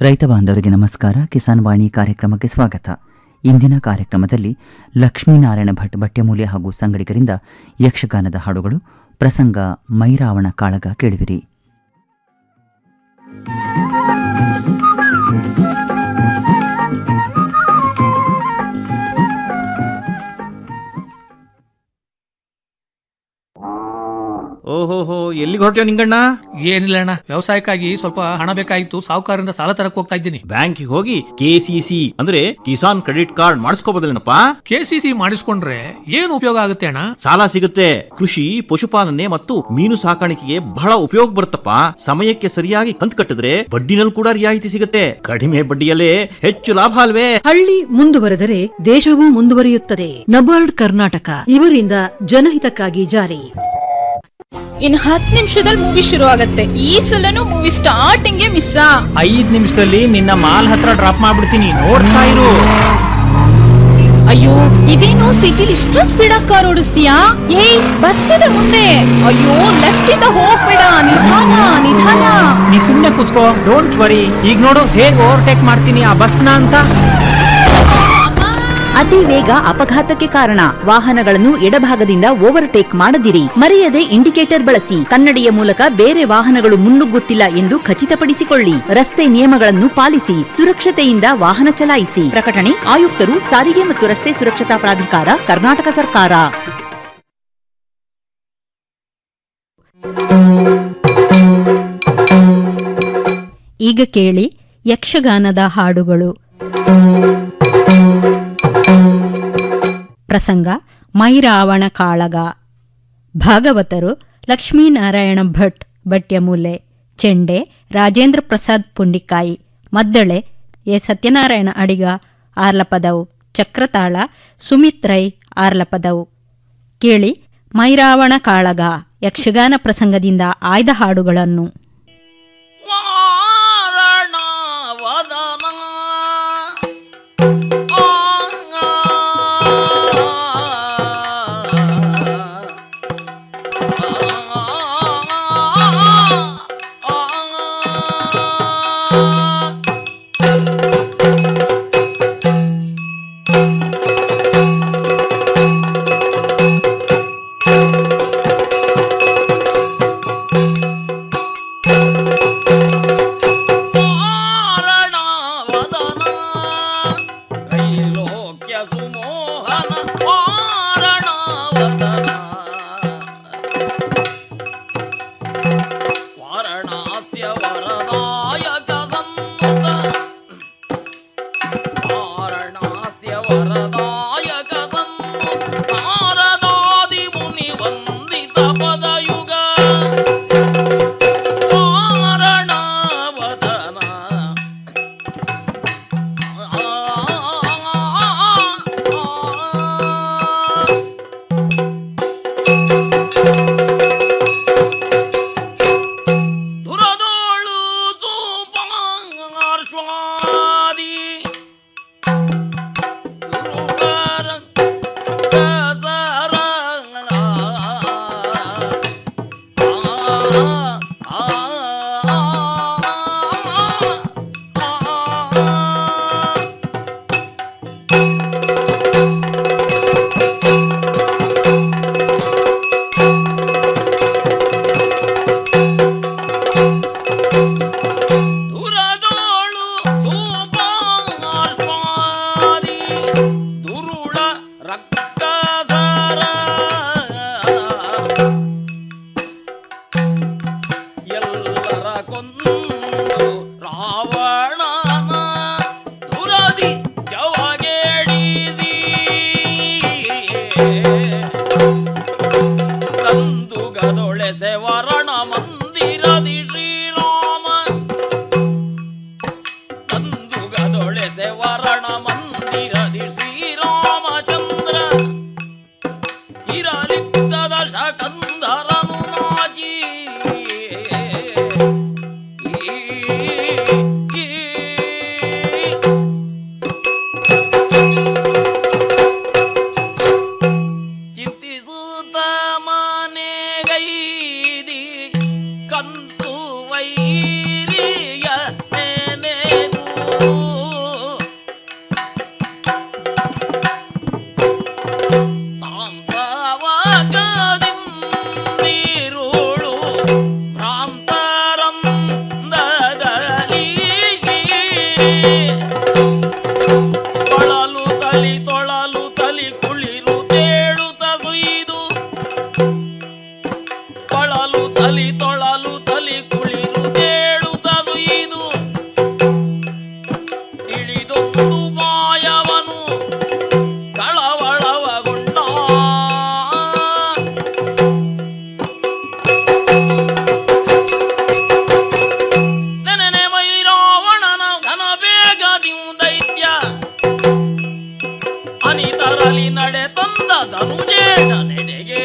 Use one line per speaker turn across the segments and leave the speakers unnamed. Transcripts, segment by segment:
ರೈತ ಬಾಂಧವರಿಗೆ ನಮಸ್ಕಾರ ಕಿಸಾನ್ ವಾಣಿ ಕಾರ್ಯಕ್ರಮಕ್ಕೆ ಸ್ವಾಗತ ಇಂದಿನ ಕಾರ್ಯಕ್ರಮದಲ್ಲಿ ಲಕ್ಷ್ಮೀನಾರಾಯಣ ಭಟ್ ಬಟ್ಟೆಮೂಲ್ಯ ಹಾಗೂ ಸಂಗಡಿಗರಿಂದ ಯಕ್ಷಗಾನದ ಹಾಡುಗಳು ಪ್ರಸಂಗ ಮೈರಾವಣ ಕಾಳಗ ಕೇಳುವಿರಿ
ಓಹೋಹೋ ಎಲ್ಲಿಗೆ ಹೊರಟ್ಯೋ ನಿಂಗಣ್ಣ
ಏನಿಲ್ಲ ಅಣ್ಣ ವ್ಯವಸಾಯಕ್ಕಾಗಿ ಸ್ವಲ್ಪ ಹಣ ಬೇಕಾಗಿತ್ತು ಸಾಹುಕಾರರಿಂದ ಸಾಲ ತರಕ್ ಹೋಗ್ತಾ ಇದ್ದೀನಿ
ಬ್ಯಾಂಕಿಗೆ ಹೋಗಿ ಕೆ ಸಿ ಸಿ ಅಂದ್ರೆ ಕಿಸಾನ್ ಕ್ರೆಡಿಟ್ ಕಾರ್ಡ್ ಮಾಡಿಸ್ಕೋಬೋದಲ್ಲೇನಪ್ಪ
ಕೆ ಸಿ ಸಿ ಮಾಡಿಸ್ಕೊಂಡ್ರೆ ಏನು ಉಪಯೋಗ ಆಗುತ್ತೆ ಅಣ್ಣ
ಸಾಲ ಸಿಗುತ್ತೆ ಕೃಷಿ ಪಶುಪಾಲನೆ ಮತ್ತು ಮೀನು ಸಾಕಾಣಿಕೆಗೆ ಬಹಳ ಉಪಯೋಗ ಬರುತ್ತಪ್ಪ ಸಮಯಕ್ಕೆ ಸರಿಯಾಗಿ ಕಂತು ಕಟ್ಟಿದ್ರೆ ಬಡ್ಡಿನಲ್ಲಿ ಕೂಡ ರಿಯಾಯಿತಿ ಸಿಗುತ್ತೆ ಕಡಿಮೆ ಬಡ್ಡಿಯಲ್ಲೇ ಹೆಚ್ಚು ಲಾಭ ಅಲ್ವೇ
ಹಳ್ಳಿ ಮುಂದುವರೆದರೆ ದೇಶವೂ ಮುಂದುವರಿಯುತ್ತದೆ ನಬಾರ್ಡ್ ಕರ್ನಾಟಕ ಇವರಿಂದ ಜನಹಿತಕ್ಕಾಗಿ ಜಾರಿ
ಇನ್ ಹತ್ತು ನಿಮಿಷದಲ್ಲಿ ಮೂವಿ ಶುರು ಆಗತ್ತೆ ಈ ಸಲನು ಮೂವಿ ಸ್ಟಾರ್ಟಿಂಗ್ ಮಿಸ್
ಐದ್ ನಿಮಿಷದಲ್ಲಿ ನಿನ್ನ ಮಾಲ್ ಹತ್ರ ಡ್ರಾಪ್ ಮಾಡ್ಬಿಡ್ತೀನಿ ನೋಡ್ತಾ ಇರು
ಅಯ್ಯೋ ಇದೇನು ಸಿಟಿಲಿ ಇಷ್ಟೊಂದು ಸ್ಪೀಡ್ ಆಗಿ ಕಾರ್ ಓಡಿಸ್ತೀಯಾ ಏಯ್ ಬಸ್ ಇದೆ ಮುಂದೆ ಅಯ್ಯೋ ಲೆಫ್ಟ್ ಇಂದ ಹೋಗ್ಬೇಡ ನಿಧಾನ ನಿಧಾನ
ನೀ ಸುಮ್ನೆ ಕುತ್ಕೋ ಡೋಂಟ್ ವರಿ ಈಗ ನೋಡು ಹೇಗ್ ಓವರ್ಟೇಕ್ ಮಾಡ್ತೀನಿ ಆ ಬಸ್ನ ಅಂತ
ಅತಿ ವೇಗ ಅಪಘಾತಕ್ಕೆ ಕಾರಣ ವಾಹನಗಳನ್ನು ಎಡಭಾಗದಿಂದ ಓವರ್ಟೇಕ್ ಮಾಡದಿರಿ ಮರೆಯದೆ ಇಂಡಿಕೇಟರ್ ಬಳಸಿ ಕನ್ನಡಿಯ ಮೂಲಕ ಬೇರೆ ವಾಹನಗಳು ಮುನ್ನುಗ್ಗುತ್ತಿಲ್ಲ ಎಂದು ಖಚಿತಪಡಿಸಿಕೊಳ್ಳಿ ರಸ್ತೆ ನಿಯಮಗಳನ್ನು ಪಾಲಿಸಿ ಸುರಕ್ಷತೆಯಿಂದ ವಾಹನ ಚಲಾಯಿಸಿ ಪ್ರಕಟಣೆ ಆಯುಕ್ತರು ಸಾರಿಗೆ ಮತ್ತು ರಸ್ತೆ ಸುರಕ್ಷತಾ ಪ್ರಾಧಿಕಾರ ಕರ್ನಾಟಕ ಸರ್ಕಾರ
ಈಗ ಕೇಳಿ ಯಕ್ಷಗಾನದ ಹಾಡುಗಳು ಪ್ರಸಂಗ ಮೈರಾವಣ ಕಾಳಗ ಭಾಗವತರು ಲಕ್ಷ್ಮೀನಾರಾಯಣ ಭಟ್ ಬಟ್ಯಮೂಲೆ ಚೆಂಡೆ ರಾಜೇಂದ್ರ ಪ್ರಸಾದ್ ಪುಂಡಿಕಾಯಿ ಮದ್ದಳೆ ಎ ಸತ್ಯನಾರಾಯಣ ಅಡಿಗ ಆರ್ಲಪದವು ಚಕ್ರತಾಳ ಸುಮಿತ್ ರೈ ಆರ್ಲಪದವು ಕೇಳಿ ಮೈರಾವಣ ಕಾಳಗ ಯಕ್ಷಗಾನ ಪ್ರಸಂಗದಿಂದ ಆಯ್ದ ಹಾಡುಗಳನ್ನು
ಪ್ರಾಂತರಂದದಲ್ಲಿ ಬಳಲು ತಲಿ ತೊಳಲು ತಲಿ ಕುಳಿರು ತೇಳುತ್ತ ಸುಯ್ದು ಬಳಲು ತಲಿ ತೊಳಲು ತಲಿ ಕುಳಿರು ತೇಳುತ್ತ ಸುಯ್ದು ಇಳಿದೊಂದು ಮಾಯವನು ಕಳವಳವಗೊಂಡ ನೆನೆನೆ ಮೈರಾವಣನ ಘನ ಬೇಗದಿವು ದೈತ್ಯ ಅನಿತರಲಿ ನಡೆ ತಂದ ಧನುಜೇಶ ನೆಡೆಗೆ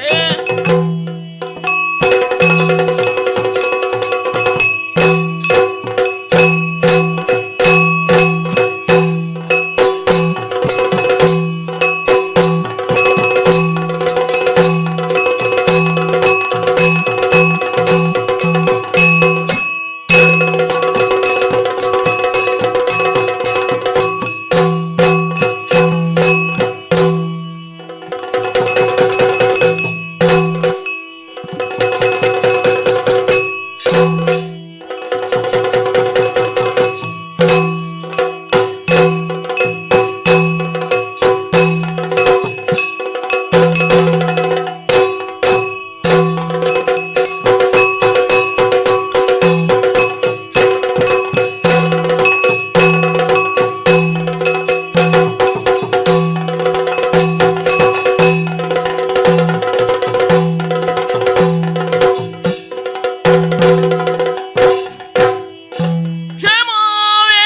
ಕ್ಷೇಮವೇ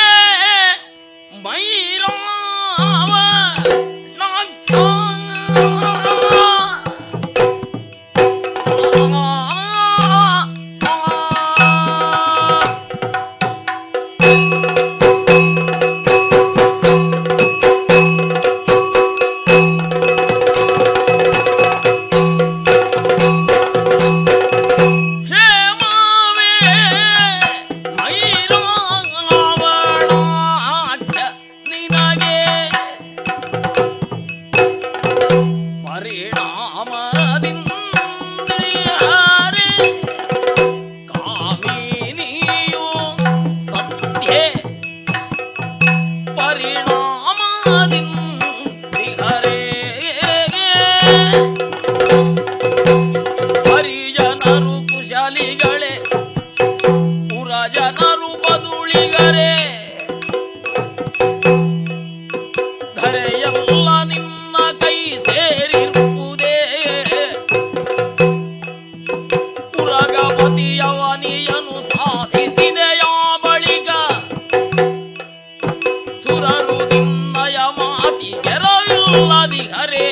ಮೈರಾವ ನಾಥ ಕ್ಷೇಮವೇ ಮೈರಾವಣಾಚ ನಿನಗೆ ಪರಿಣಾಮದಿಂದಿಯಾರೆ ಕಾಮಿನಿಯು ಸಂಧ್ಯೆ ಪರಿಣಾಮದಿಂದಿಹರೆ ಹರಿಜನರು ಕುಶಲಿಗಳೇ ಪುರಜನರು ಬದುಳಿಗರೆ ಧರೆಯಲ್ಲ ನಿನ್ನ ಕೈ ಸೇರಿರುವುದೇ ಪುರಗಪತಿಯವನಿಯನು ಸಾಧಿಸಿದೆಯ ಬಳಿಕ ಸುರರು ನಿನ್ನಯ ಮಾತಿಗೆರವಿಲ್ಲದಿಹರೇ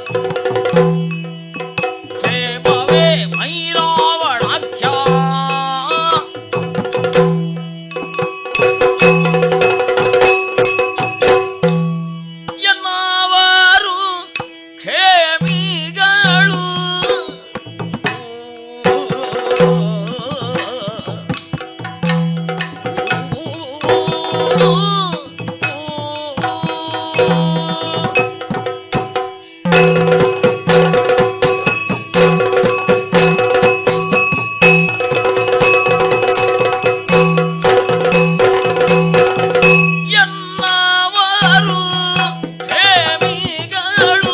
ಕ್ಷೇಮವೇ ಮೈರಾವಣಾಖ್ಯ ಎನ್ನವರು ಕ್ಷೇಮಿಗಳು ಎನ್ನವರು ಕ್ಷೇಮಿಗಳು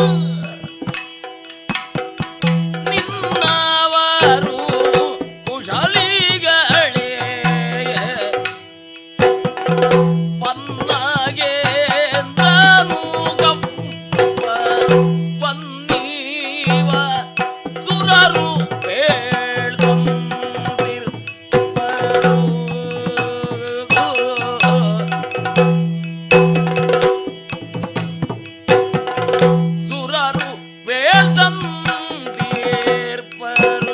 ನಿನ್ನವರು ಕುಶಲಿಗಳೇ ಪನ್ನಗೇಂದ್ರನು ಗಪ್ಪ ಬನ್ನೀವ ಸುರರು ಸುರರು ಬೇಳ್ದಂತೀರ್ಪರು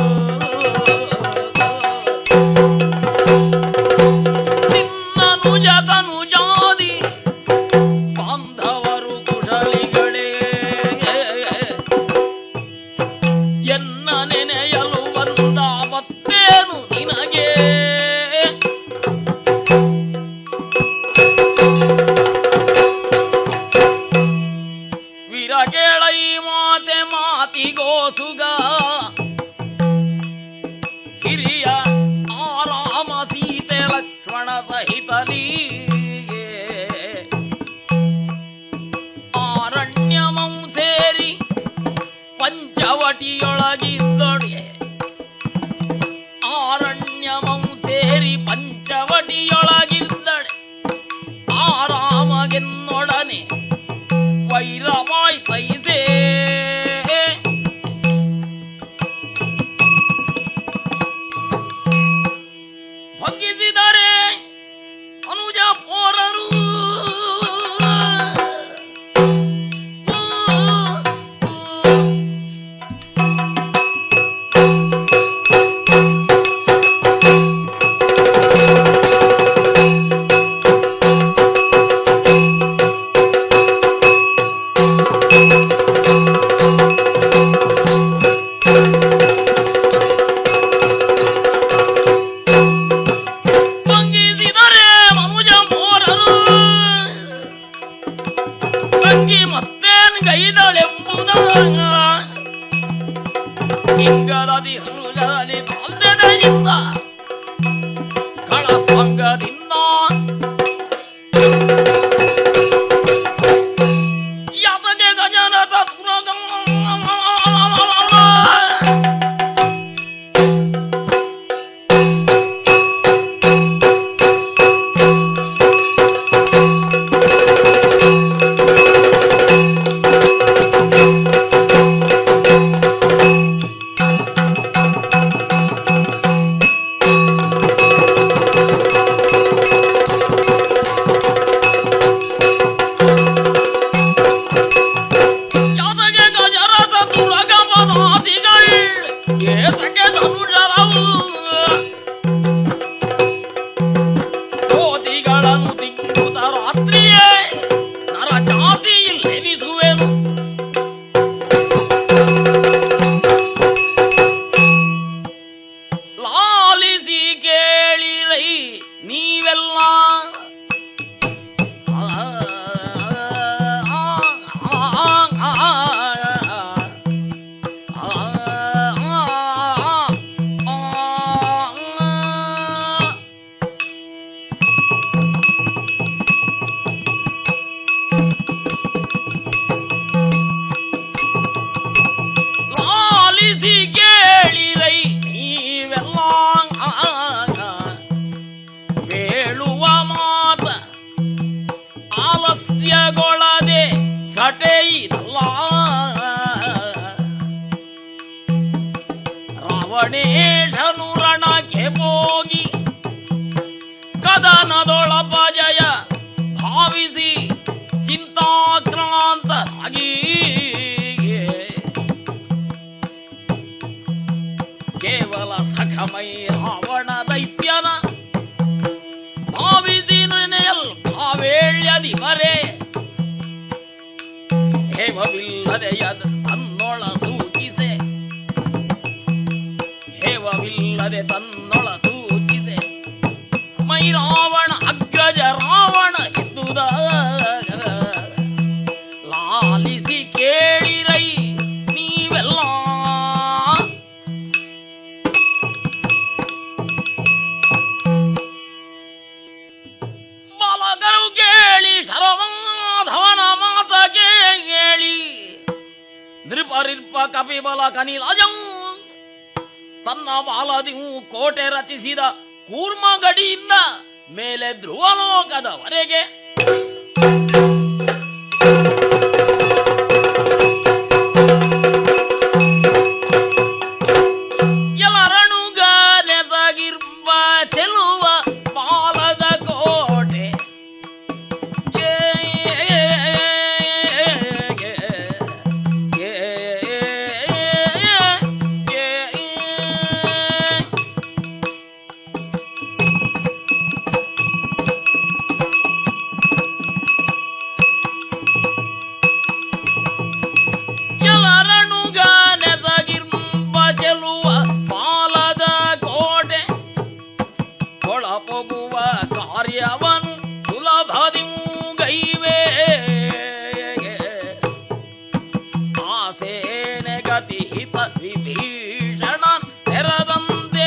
ನಿನ್ನನುಜ ತನುಜಾದಿ ಬಾಂಧವರು ಕುಶಲಿಗಳೇ ಎನ್ನ ನೆನೆಯಲು ಬಂದ ಮತ್ತೇನು ನಿನಗೆ ವಿರಗೆಳೈ ಮಾತೆ ಮಾತಿಗೋಸುಗ ಮೈ ರಾವಣ ದೈತ್ಯನ ಭಾವಿಸಿ ನೆನೆಯಲ್ ಭಾವೇಳ್ಯದಿ ಬರೆ ಹೇವವಿಲ್ಲದೆ ಯದ್ ತನ್ನೊಳ ಸೂಚಿಸೆ ಹೇವವಿಲ್ಲದೆ ತನ್ನೊಳ ಸೂಚಿಸೆ ಮೈ ರಾವಣ ಅಗ್ರಜ ರಾವಣ ಎದ್ದುದ ಲಾಲಿಸಿ ಕೇಳಿರೈ ನೀವೆಲ್ಲ ಬಾಲಕರು ಕೇಳಿ ಶರಮಾಧವನ ಮಾತ ಕೇಳಿ ನೃಪರಿರ್ಪ ಕಪಿಬಲ ಕನಿರಾಜಂ ತನ್ನ ಬಾಲದಿವು ಕೋಟೆ ರಚಿಸಿದ ಕೂರ್ಮ ಗಡಿಯಿಂದ ಮೇಲೆ ಧ್ರುವಲೋಕದವರೆಗೆ ಎಲ್ಲರನುಗ ನೆಸಗಿರ್ಬ ಚೆಲುವ ಬಾಲದ ಕೋಟೆ ಏ, ಏ, ಏ, ಏ, ಏ, ಏ. ಎಲ್ಲರನುಗ ನೆಸಗಿರ್ಬ ಚೆಲುವ ಬಾಲದ ಕೋಟೆ ಕೊಳಪೊಗುವ ಕಾರ್ಯವನು ಸುಲಭದಿ ಗೈವೇ ಆಸೇನೆ ಗತಿ ಹಿತ ವಿಭೀಷಣ ತೆರದಂತೆ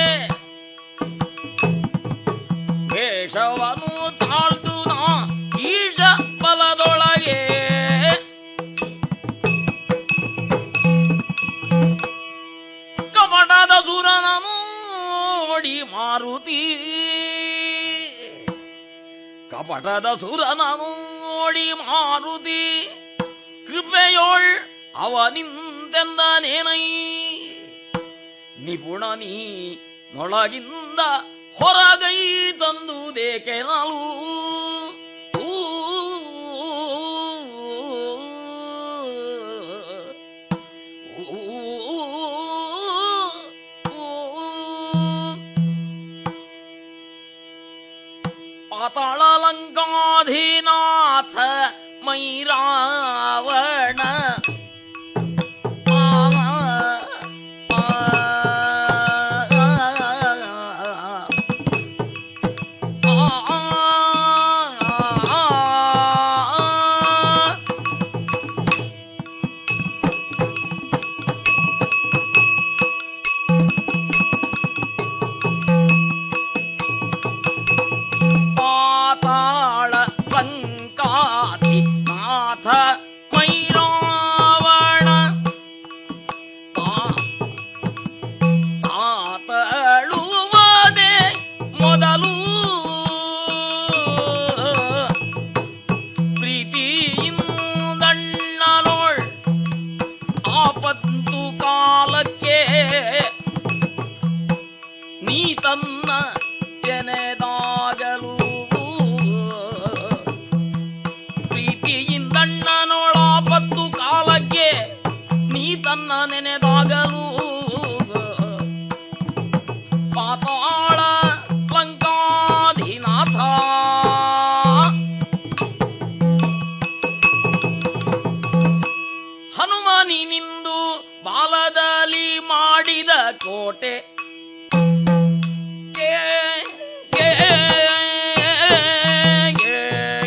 ವೇಷವನು ತಾಳ್ದು ನಾ ಈಶ ಬಲದೊಳಗೆ ಕಪಟದ ಸುರನ ನೋಡಿ ಮಾರುತಿ ಕಪಟದ ಸುರನ ನೋಡಿ ಮಾರುತಿ ಕೃಪೆಯೋಳ್ ಅವನಿಂತೆಂದನೇನೈ ನಿಪುಣ ನೀ ನೊಳಗಿಂದ ಹೊರಗೈ ತಂದುದೇಕೆ ನಾಳು ಪಾತಾಳ ಲಂಕಾಧಿನಾಥ ಮೈರಾವಣ ಪಾತಾಳ ಲಂಕಾಧಿ ನಾಥ ಮೈರಾವಣ ತಾ- ತಾತಳುವದೆ ಮೊದಲು ಪ್ರೀತಿಯಿಂದಣ್ಣನೋಳ್ ಆಪತ್ತು ಕಾಲಕ್ಕೆ ನೀ ತನ್ನ ತೆನೆದಾಗಲು ಪ್ರೀತಿಯಿಂದಣ್ಣನೊಳಾಪತ್ತು ಕಾಲಕ್ಕೆ ನೀ ತನ್ನ ನೆನೆದಾಗಲು ಪಾತಾಳ ಲಂಕಾಧಿನಾಥ ಹನುಮನಿನಿಂದು ಬಾಲದಲ್ಲಿ ಮಾಡಿದ ಕೋಟೆ ಏ, ಏ, ಏ,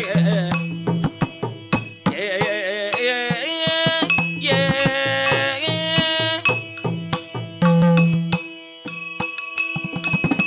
ಏ, ಏ, ಏ, ಏ.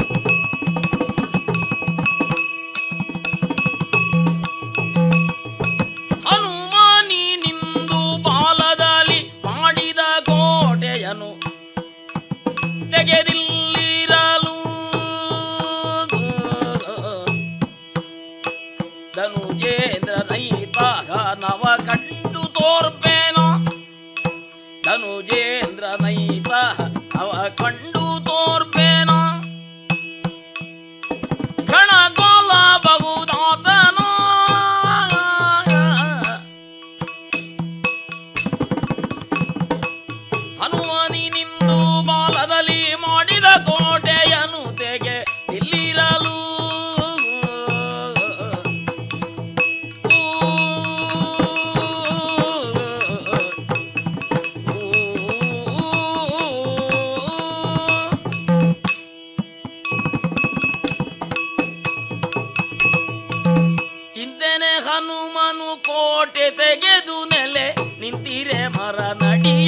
ಕೋಟೆ ತೆಗೆದು ನೆಲೆ ನಿಂತಿರೆ ಮರ ನಡಿಯ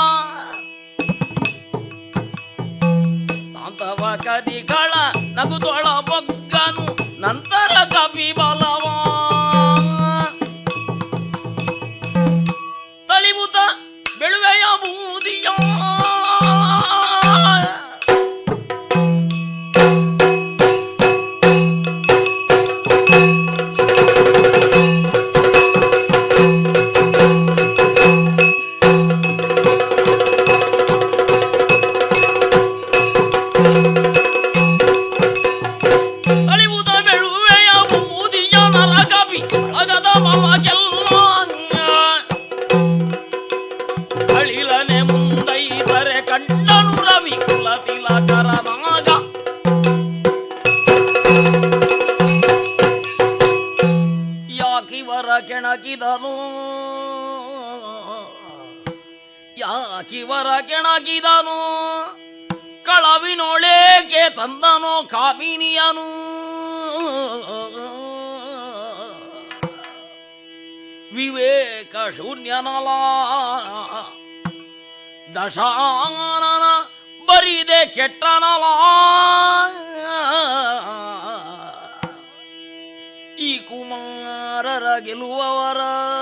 ತಾಂತವ ಕದಿಗಳ ನಗುದೊಳ ಬೊಗ್ಗನು ನಂತರ ಕಪಿ ಬಲವ ತಳಿವುತ ಬೆಳುವೆಯ ಬೂದಿಯ ತಳಿವುತ ಬೆಳುವೆಯ ಬೂದಿಯ ನರಕಪಿ ಅಳಗದ ಮಮಗೆಲ್ಲ ಅಳಿಲನೆ ಮುಂದೈದರೆ ಕಂಡನು ರವಿ ಕುಲ ತಿಲಕರನಾಗ ಯಾಕಿವರ ಕೆಣಕಿದನು ಯಾಕಿವರ ಕೆಣಕಿದನು ಕಳವಿನೊಳೇಕೆ ತಂದನೋ ಕಾಮಿನಿಯನು ವಿವೇಕ ಶೂನ್ಯನಲ ದಶಾನನ ಬರಿದೆ ಕೆಟ್ಟನಲ ಈ ಕುಮಾರರ ಗೆಲುವವರ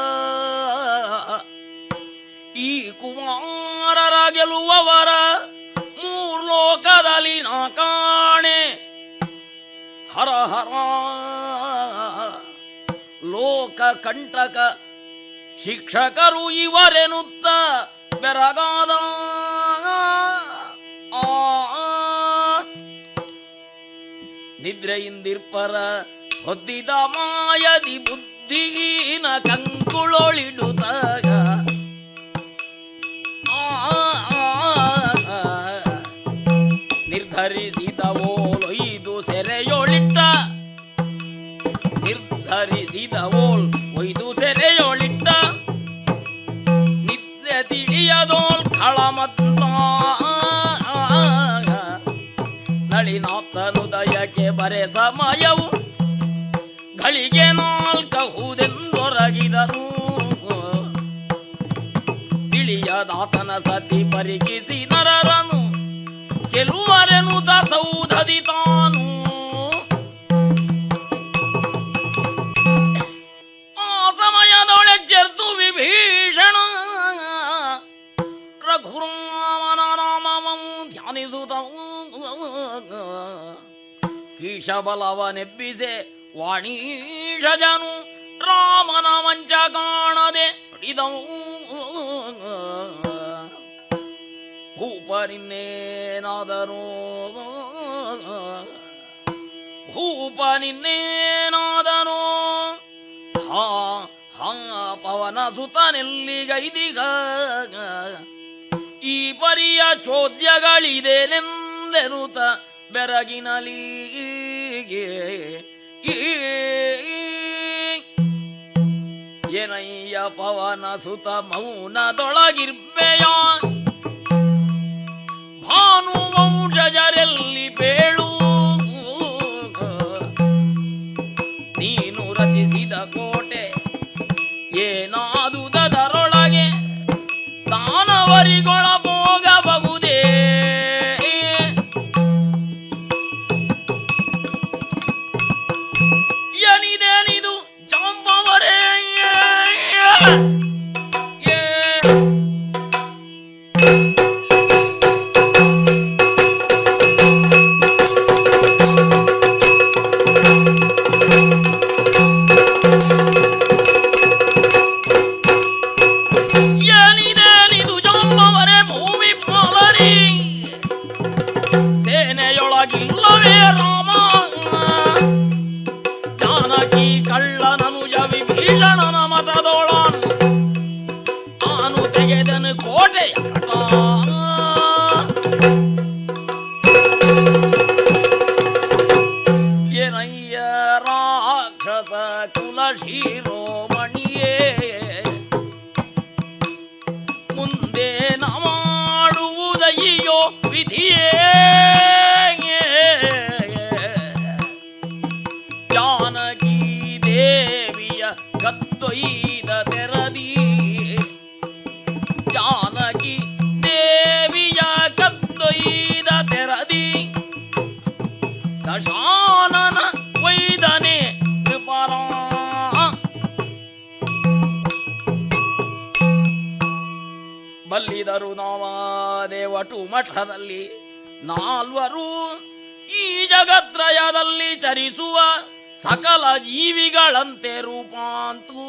ಈ ಕುಮಾರರ ಗೆಲುವವರ ಮೂರ್ಲೋಕದಲ್ಲಿ ನಾ ಕಾಣೆ ಹರ ಹರ ಲೋಕ ಕಂಟಕ ಶಿಕ್ಷಕರು ಇವರೆನುತ್ತ ಬೆರಗಾದ ಆ ನಿದ್ರೆಯಿಂದಿರ್ಪರ ಹೊದ್ದಿದ ಮಾಯದಿ ಬುದ್ಧಿಹೀನ ಕಂಕುಳೊಳಿಡುತ್ತಾಗ ನಿರ್ಧರಿಸಿದವೋಲೊಯ್ದು ಸೆರೆಯೊಳಿಟ್ಟ ನಿರ್ಧರಿಸಿದವೋಲ್ ಒಯ್ದು ಸೆರೆಯೊಳಿಟ್ಟ ನಿದ್ದೆ ತಿಳಿಯದೋಲ್ ಕಳಮತ್ತ ನಳಿನಾಥನುದಯಕ್ಕೆ ಬರೆ ಸಮಯವು ಗಳಿಗೆ ನಾಲ್ಕಹುದೆಂದೊರಗಿದರು ತಿಳಿಯದಾತನ ಸತಿ ಪರಿಕಿಸಿ ನರರನು ಚೆಲುವರೆನು ಸೌಧದಿ ತಾನು ಆ ಸಮಯದೊಳೆ ಜರ್ದು ವಿಭೀಷಣ ರಘುರಾಮನ ನಾಮವಂ ಧ್ಯಾನಿಸುತ್ತ ಕೀಶಬಲವನೆಬ್ಬಿಸೆ ವಾಣೀಷಜನು ರಾಮನ ಮಂಚ ಕಾಣದೆ ನುಡಿದವು ಭೂಪನಿನ್ನೇನಾದರೋ ಭೂಪನಿನ್ನೇನಾದನೋ ಹಾ ಹಾ ಪವನ ಸುತನೆಲ್ಲಿಗೈದಿಗ ಈ ಪರಿಯ ಚೋದ್ಯಗಳಿದೇನೆಂದೆನುತ ಬೆರಗಿನಲಿ ಏನಯ್ಯ ಪವನ ಸುತ ಮೌನದೊಳಗಿರ್ಬೆಯ ಭಾನು ವಂಶಜರೆಲ್ಲಿ ಬೇಳು ನೀನು ರಚಿಸಿದ ಕೋಟೆ ಏನಾದುದರೊಳಗೆ ದಾನವರಿಗೊಳ ಹೋಗಬಹುದೇ ಏನಿದೇನಿದು ಜಾಂಬವರೇ ಏ ಏನಿದೇನಿದು ಜಾಂಬವರೇ ಭೂಮಿ ಪಾಲರಿ ಸೇನೆಯೊಳಗಿಲ್ಲವೇ ರಾಮ ಜಾನಕಿ ಕಳ್ಳನನುಜ ವಿಭೀಷಣನ ಮತದೊಳನು ಆನು ತೆಗೆದನು ಕೋಟೆಯ ಕಟ ಏನಯ್ಯ ರಾಕ್ಷಸ ಕುಲ ಶಿರೋಮಣಿಯೇ ಮುಂದೆ ನ ಮಾಡುವುದಯ್ಯೋ ವಿಧಿಯೇ ಜಾನಕಿ ದೇವಿಯ ಕತ್ತೊಯ್ದ ದಶಾನನ ವೈದನೆ ಕೃಪರ ಬಲ್ಲಿದರು ನಾವಾದೇವಟು ಮಠದಲ್ಲಿ ನಾಲ್ವರು ಈ ಜಗತ್ರಯದಲ್ಲಿ ಚರಿಸುವ ಸಕಲ ಜೀವಿಗಳಂತೆ ರೂಪಾಂತೂ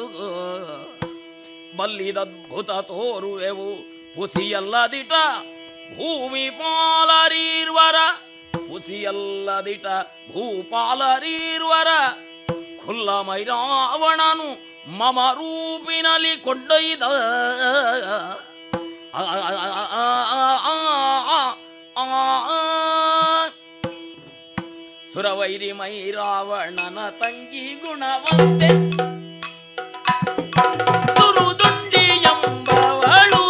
ಬಲ್ಲಿದದ್ಭುತ ತೋರುವೆವು ಪುಸಿಯಲ್ಲದಿಟ ಭೂಮಿ ಪಾಲರೀರ್ವರ ಪುಸಿಯಲ್ಲದಿಟ ಭೂಪಾಲರೀರ್ವರ ಖುಲ್ಲ ಮೈರಾವಣನು ಮಮ ರೂಪಿನಲ್ಲಿ ಕೊಂಡೊಯ್ದ ಆ, ಆ, ಆ, ಆ, ಆ, ಆ. ಸುರವೈರಿ ಮೈರಾವಣನ ತಂಗಿ ಗುಣವಂತೆ ತುರುದುಂಡಿ ಎಂಬವಳು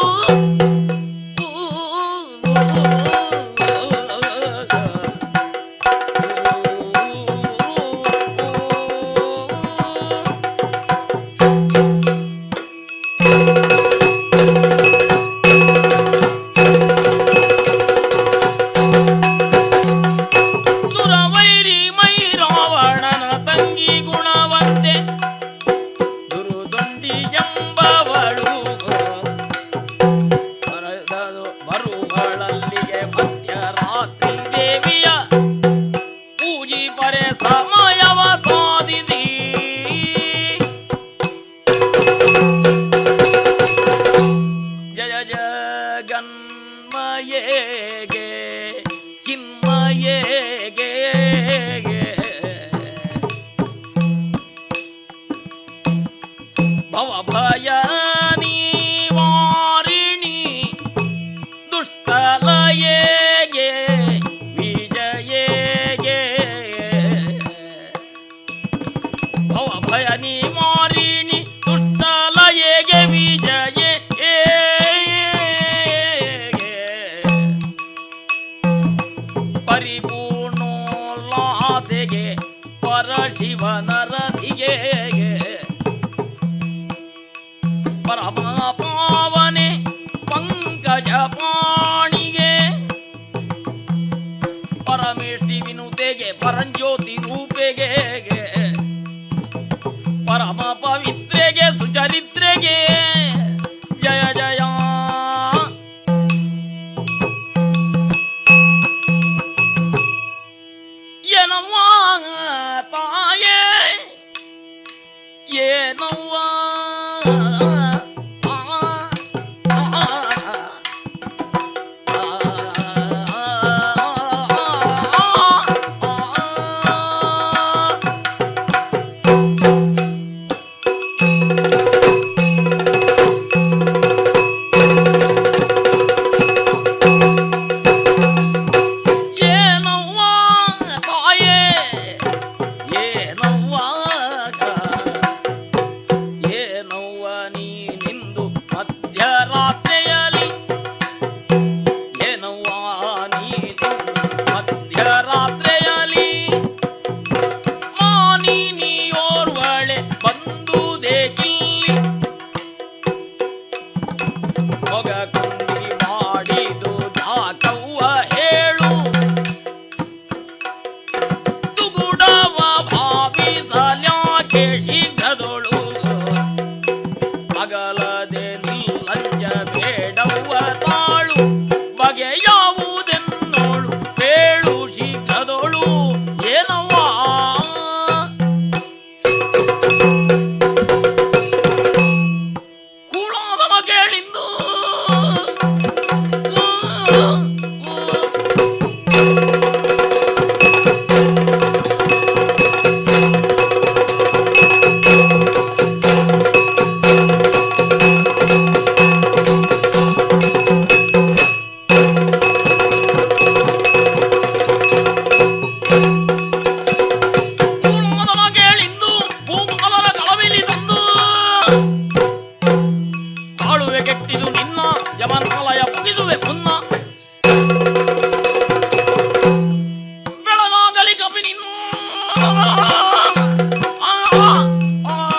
ಸುರವೈರಿ ಮೈರಾವಣನ ತಂಗಿ ಗುಣವಂತೆ ದುರುದೊಂಡಿ ಎಂಬವಳು ಬರದದು ಬರುವಳಲ್ಲಿಗೆ ಮಧ್ಯರಾತ್ರಿ ದೇವಿಯ ಪೂಜಿ ಪರೆ ಸಮಯವ ಸಾಧಿಸಿ ಜಯ ಜಗನ್ಮಯೇಗೆ ಚಿನ್ಮಯೇಗೆ ಭವ ಭಯ ನಿವಾರಿಣಿ ದುಷ್ಟಲಯೇಗೆ ವಿಜಯೇಗೆ ಭವ ಭಯ ನಿವಾರಿಣಿ ದುಷ್ಟಲಯೇಗೆ ವಿಜಯೇ ಪರಿಪೂರ್ಣೋಲ್ಲಾಸೆಗೆ ಪರಶಿವನರಸಿಗೆ ಪರಮ ಪಾವನೆ ಪಂಕಜ ಪಾಣಿಗೆ ಪರಮೇಷ್ಠಿ ವಿನುತೆಗೆ ಪರಂಜ್ಯೋತಿ ರೂಪೆಗೆ ಪರಮ ಪವಿತ್ರೆಗೆ ಸುಚರಿತ್ರೆಗೆ ಜಯ ಜಯ ಏನವ್ವ ತಾಯೇ ಏನವ್ವ ಏನವ್ವ ತಾಯೇ ಏನವ್ವ ಏನವ್ವ ನೀನಿಂದು ಮಧ್ಯರಾತ್ರಿಯಲ್ಲಿ ಏನವ್ವ ನೀನಿಂದು ಮಧ್ಯರಾತ್ರಿಯಲ್ಲಿ ಮಾನಿ ನೀಯೋರ್ವಳೆ ಬಂದುದೇಕಿಲ್ಲಿ ಹೊಗ ಕುಂಡಿ ಮಾಡಿದು ಜಾಕವ್ವ ಹೇಳು ತುಗುಡವ ಭಾವಿಸಲ್ಯಾಕೆ ಶೀಘ್ರದೊಳು ಅಗಲದೆ ನಿಲ್ಲಂಜ ಬೇಡವ್ವ ತಾಳು ಬಗೆಯಾವುದೆನ್ನೋಳು ಬೇಳು ಶೀಘ್ರದೊಳು ಏನವ್ವ ಕೂಳಾದವ ಕೇಳಿಂದು ಕೂಳಾದವ ಕೇಳಿಂದು ಭೂಪಾಲರ ಕಳವಿಲಿ ತಂದು ಆಳುವೆ ಕೆಟ್ಟಿದು ನಿನ್ನ ಯಮನಾಲಯ ಮುಗಿದುವೆ ಮುನ್ನ ಬೆಳಗಾಗಲಿ ಕಪಿ ನಿನ್ನ ಆ, ಆ, ಆ.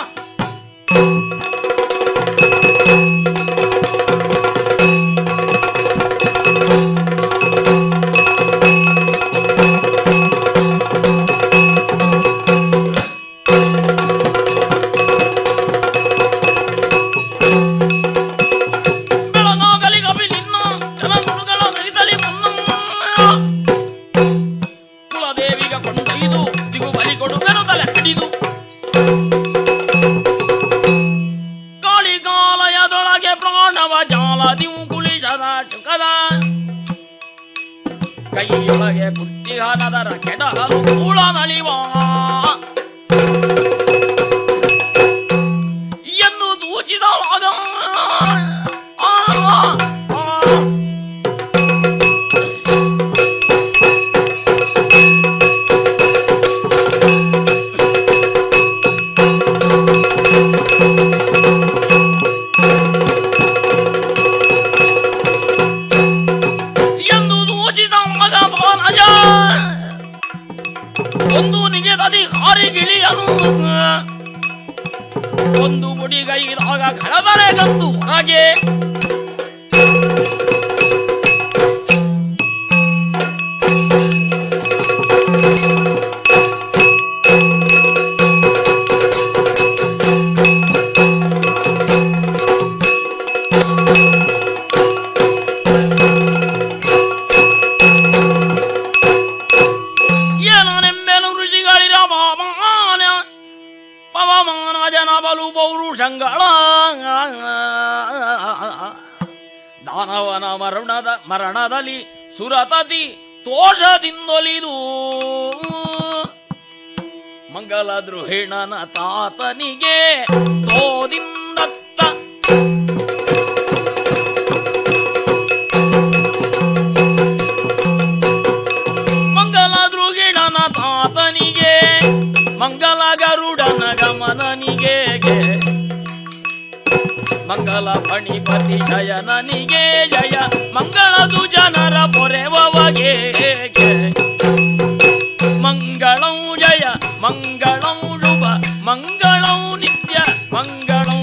ಕಾಳಿಗಾಲಯದೊಳಗೆ ಪ್ರಾಣವ ಜಾಲದಿವು ಕುಲಿಶರ ಶುಕದ ಕೈಯೊಳಗೆ ಕುಟ್ಟಿಹನದರ ಕೆಡಹಲು ಕೂಳ ನಲಿವ ಎಂದು ದೂಚಿದವಾಗ ಆ, ಆ, ಆ. ಎಂದು ದೂಚಿದ ಮಗ ಬಾಲಜ ಒಂದು ನಿಜದಲ್ಲಿ ಹಾರಿಗಿಳಿಯನು ಒಂದು ಮುಡಿಗೈದಾಗ ಕಳದರೆ ಗಂದು ಹೊರಗೆ ಏನನೆಂಬೆನು ಋಷಿಗಳಿರ ಪವಮಾನ ಪವಮಾನ ಜನ ಬಲು ಪೌರುಷಂಗಳ ದಾನವನ ಮರಣದ ಮರಣದಲ್ಲಿ ಸುರತತಿ ತೋಷದಿಂದೊಲಿದು ಮಂಗಲ ದ್ರೋಹಿಣನ ತಾತನಿಗೆ ತೋದಿಂದತ್ತ ಮಂಗಲ ದೃಗಿಣನ ತಾತನಿಗೆ ಮಂಗಲ ಗರುಡನ ಗಮನನಿಗೆ ಮಂಗಲ ಫಣಿಪತಿ ಶಯನನಿಗೆ ಜಯ ಮಂಗಳದು ಜನರ ಪೊರೆವಗೆ ಮಂಗಳಂ ಜಯ ಮಂಗಳಂ ಶುಭ ಮಂಗಳಂ ನಿತ್ಯ ಮಂಗಳಂ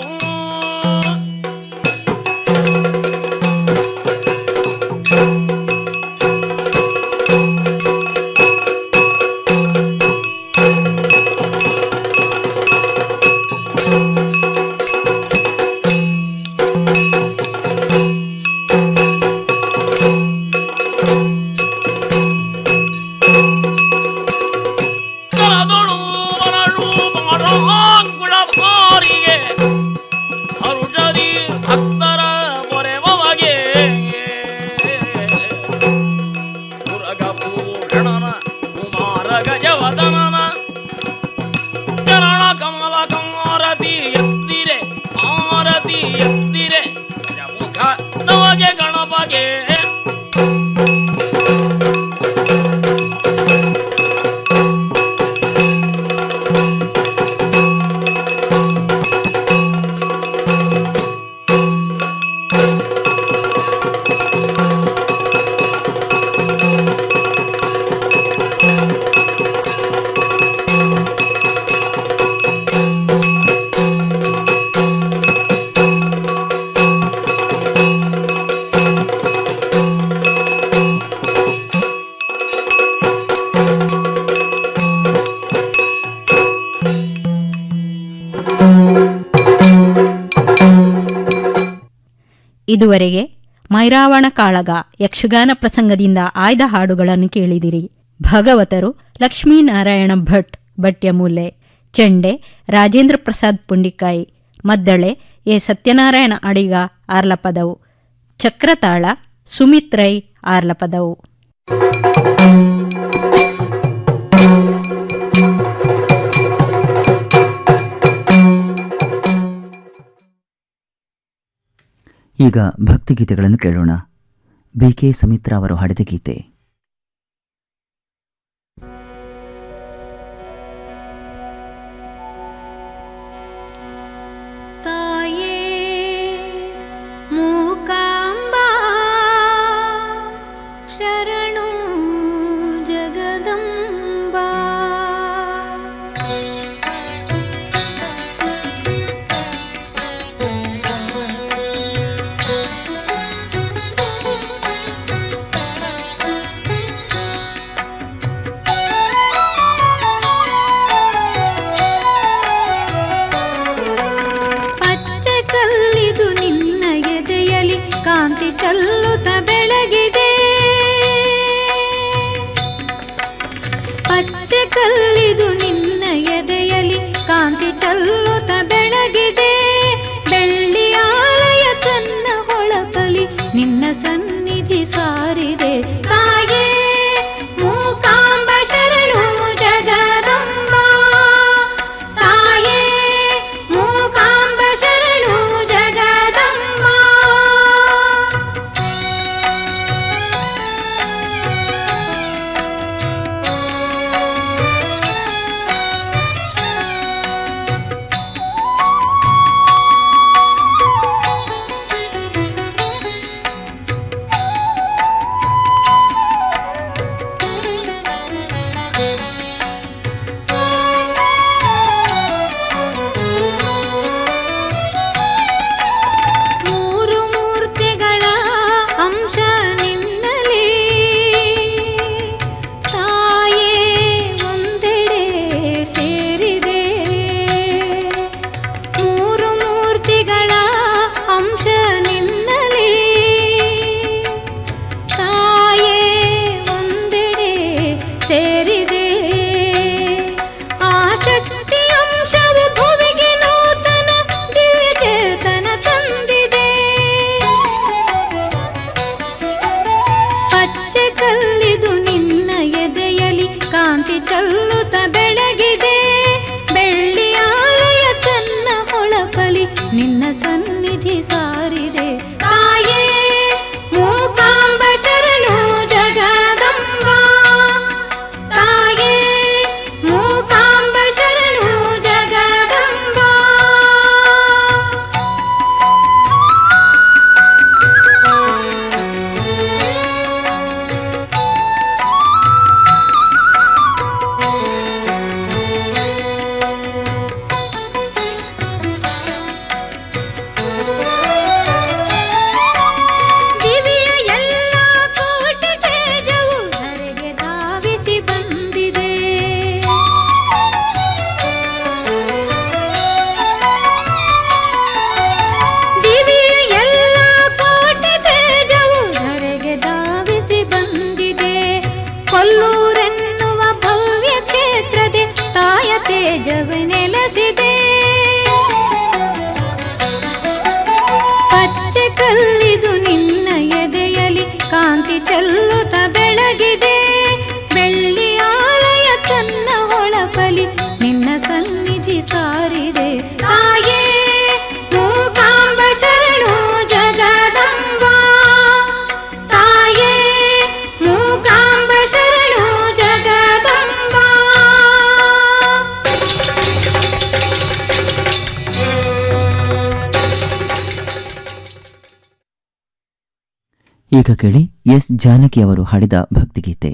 ಕರದೊಳು ಮರಳು ಮರಾಂಗುಳಧಾರಿಗೆ ಹರುಷದಿ ಭಕ್ತರ ಪೊರೆವಗೆ ಮುರಗಭೂಷಣನ ಕುಮಾರ ಗಜವದನನ ಚರಣ ಕಮಲ ಕಮಾರತಿ ಎತ್ತಿರೆ ಆರತಿ ಎತ್ತಿರೆ ಗಜಮುಖ ನಮಗೆ ಗಣಪಗೆ
ಇದುವರೆಗೆ ಮೈರಾವಣ ಕಾಳಗ ಯಕ್ಷಗಾನ ಪ್ರಸಂಗದಿಂದ ಆಯ್ದ ಹಾಡುಗಳನ್ನು ಕೇಳಿದಿರಿ ಭಗವತರು ಲಕ್ಷ್ಮೀನಾರಾಯಣ ಭಟ್ ಭಟ್ಯಮೂಲೆ ಚೆಂಡೆ ರಾಜೇಂದ್ರ ಪ್ರಸಾದ್ ಪುಂಡಿಕಾಯಿ ಮದ್ದಳೆ ಎ ಸತ್ಯನಾರಾಯಣ ಅಡಿಗ ಆರ್ಲಪದವು ಚಕ್ರತಾಳ ಸುಮಿತ್ ರೈ ಆರ್ಲಪದವು
ಈಗ ಭಕ್ತಿಗೀತೆಗಳನ್ನು ಕೇಳೋಣ ಬಿ ಕೆ ಸುಮಿತ್ರಾ ಅವರು ಹಾಡಿದ ಗೀತೆ
ತಾಯೇ ಮೂಕಾಂಬಾ ಶರಣು ಜಗದಂಬಾ ಪಚ್ಚೆ ಕಲ್ಲಿದು ನಿನ್ನ ಎದೆಯಲಿ ಕಾಂತಿ ಚಲ್ಲುತ್ತ ಬೆಳಗಿದೆ ಪಚ್ಚೆ ಕಲ್ಲಿದು ನಿನ್ನ ಎದೆಯಲಿ ಕಾಂತಿ ಚಲ್ಲುತ್ತ ಬೆಳಗಿದೆ ಬೆಳ್ಳಿಯಾಲಯ ತನ್ನ ಹೊಳಪಲಿ ನಿನ್ನ ಸನ್ನಿಧಿ ಸಾರಿದೆ ತಾಯೇ ಮೂಕಾಂಬ ಶರಣು ಜಗದಂಬ ತಾಯೇ ಮೂಕಾಂಬ ಶರಣು ಜಗದಂಬ ಮೂರು ಮೂರ್ತಿಗಳ ಅಂಶ ನಿನ್ನಲಿ ತಾಯೇ ಒಂದೆಡೆ ಸೇರಿದೆ ಮೂರು ಮೂರ್ತಿಗಳ ಅಂಶ ನಿನ್ನಲಿ ತಾಯೇ ಒಂದೆಡೆ ಸೇರಿದೆ ಆ ಶಕ್ತಿ ಅಂಶವು ಭುವಿಗೆ ನೂತನ ದಿವ್ಯ ಚೇತನ ತಂದಿದೆ ಪಚ್ಚೆ ಕಲ್ಲಿದು ನಿನ್ನ ಎದೆಯಲಿ ಕಾಂತಿ ಚಲ್ಲುತ್ತ ಬೆಳಗಿದೆ ಬೆಳ್ಳಿಯಾಲಯ ತನ್ನ ಹೊಳಪಲಿ ನಿನ್ನ ಸನ್ನಿಧಿ ಸಾರಿದೆ ತಾಯೇ ಮೂಕಾಂಬ ಶರಣು ಜಗದಂಬ ತಾಯೇ ಮೂಕಾಂಬ ಶರಣು ಜಗದಂಬ ದಿವಿಯ ಎಲ್ಲ ಕೋಟಿ ತೇಜವು ಧರೆಗೆ ಧಾವಿಸಿ ಬಂದಿದೆ ದಿವಿಯ ಎಲ್ಲ ಕೋಟಿ ತೇಜವು ಧರೆಗೆ ಧಾವಿಸಿ ಬಂದಿದೆ ಕೊಲ್ಲೂರೆನ್ನುವ ಭವ್ಯ ಕ್ಷೇತ್ರದೆ ತಾಯ ತೇಜವು ನೆಲೆಸಿದೆ ಪಚ್ಚೆ ಕಲ್ಲಿದು ನಿನ್ನ ಎದೆಯಲಿ ಕಾಂತಿ ಚೆಲ್ಲುತ್ತ ಬೆಳಗಿದೆ ಬೆಳ್ಳಿಯಾಲಯ ತನ್ನ ಹೊಳಪಲಿ ನಿನ್ನ ಸನ್ನಿಧಿ ಸಾರಿದೆ ತಾಯೇ ಮೂಕಾಂಬ ಶರಣು ಜಗದಂಬ ತಾಯೇ ಮೂಕಾಂಬ ಶರಣು ಜಗದಂಬ
ಈಗ ಕೇಳಿ ಎಸ್ ಜಾನಕಿ ಅವರು ಹಾಡಿದ ಭಕ್ತಿಗೀತೆ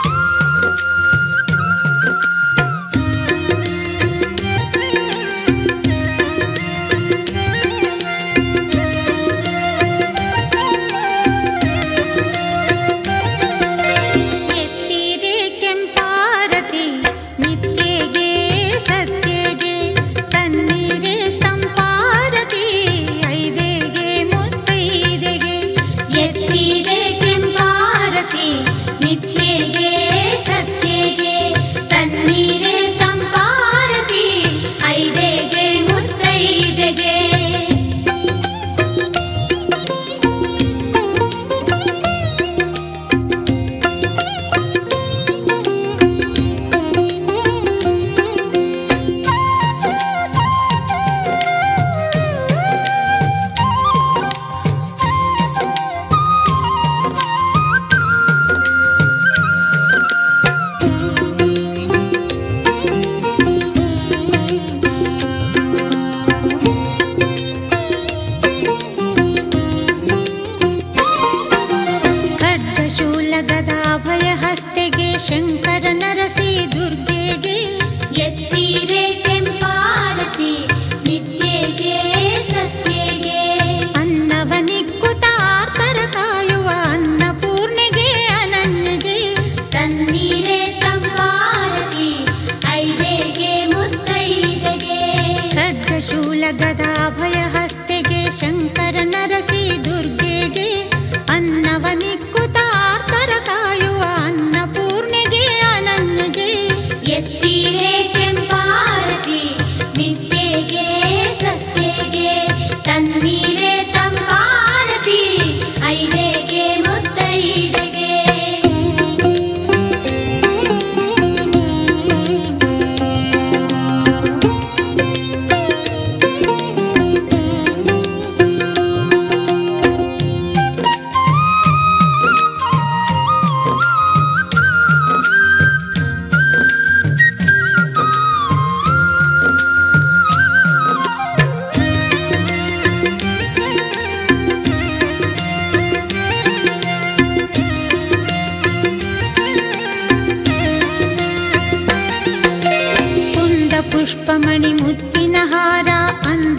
ಿ ಅಭಯ ಹಸ್ತೆಗೆ ಶಂಕರ ನರಸಿ ದುರ್ಗೆಗೆ ಅನ್ನವನಿಕ್ಕುತಾರ್ತರ ಕಾಯುವ ಅನ್ನಪೂರ್ಣೆಗೆ ಅನನ್ಯಗೆ
ಎತ್ತೀರೆ ಕೆಂಪಾರತಿ ನಿತ್ಯೆಗೆ ಸತ್ಯಗೆ ತನ್ನೀರೆ ತಂಪಾರತಿ ಐದೆಗೆ ಮುತ್ತೈದೆಗೆ
ಕುಂದ ಪುಷ್ಪಮಣಿ ಮುತ್ತು